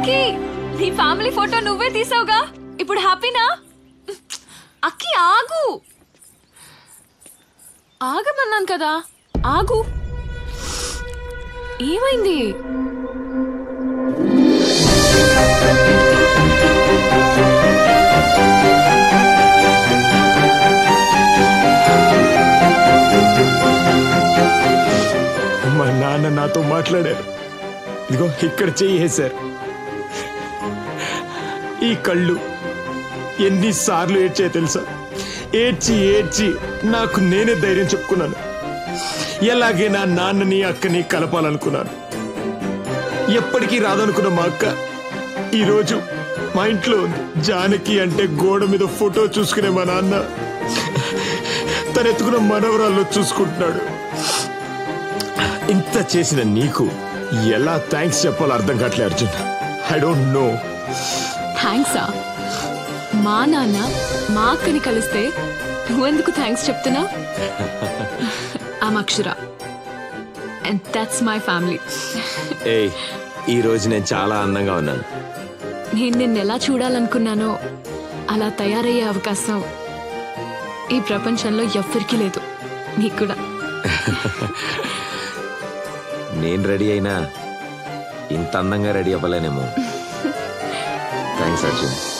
అక్కి నీ family photo నువ్వే తీసావుగా ఇప్పుడు హ్యాపీనా అక్కి ఆగు ఆగమన్నాను కదా ఆగు ఏమైంది మా నాన్న నాతో మాట్లాడారు ఇదిగో ఇక్కడ చెయ్యేశారు ఈ కళ్ళు ఎన్నిసార్లు ఏడ్చాయో తెలుసా ఏడ్చి ఏడ్చి నాకు నేనే ధైర్యం చెప్పుకున్నాను ఎలాగైనా నాన్నని అక్కని కలపాలనుకున్నాను ఎప్పటికీ రాదనుకున్న మా అక్క ఈరోజు మా ఇంట్లో ఉంది జానకి అంటే గోడ మీద ఫోటో చూసుకునే మా నాన్న తన ఎత్తుకున్న మనవరాల్లో చూసుకుంటున్నాడు ఇంత చేసిన నీకు ఎలా థ్యాంక్స్ చెప్పాలో అర్థం కావట్లే అర్జున్ ఐ డోంట్ నో థ్యాంక్సా మా నాన్న మా అక్కని కలిస్తే నువ్వెందుకు థ్యాంక్స్ చెప్తున్నా I'm Akshara and that's my family ఏయ్ ఈ రోజు నేను చాలా అందంగా ఉన్నాను నేను నిన్ను ఎలా చూడాలనుకున్నానో అలా తయారయ్యే అవకాశం ఈ ప్రపంచంలో ఎవ్వరికీ లేదు నీకు కూడా నేను రెడీ అయినా ఇంత అందంగా రెడీ అవ్వలేనేమో థ్యాంక్స్ అర్జున్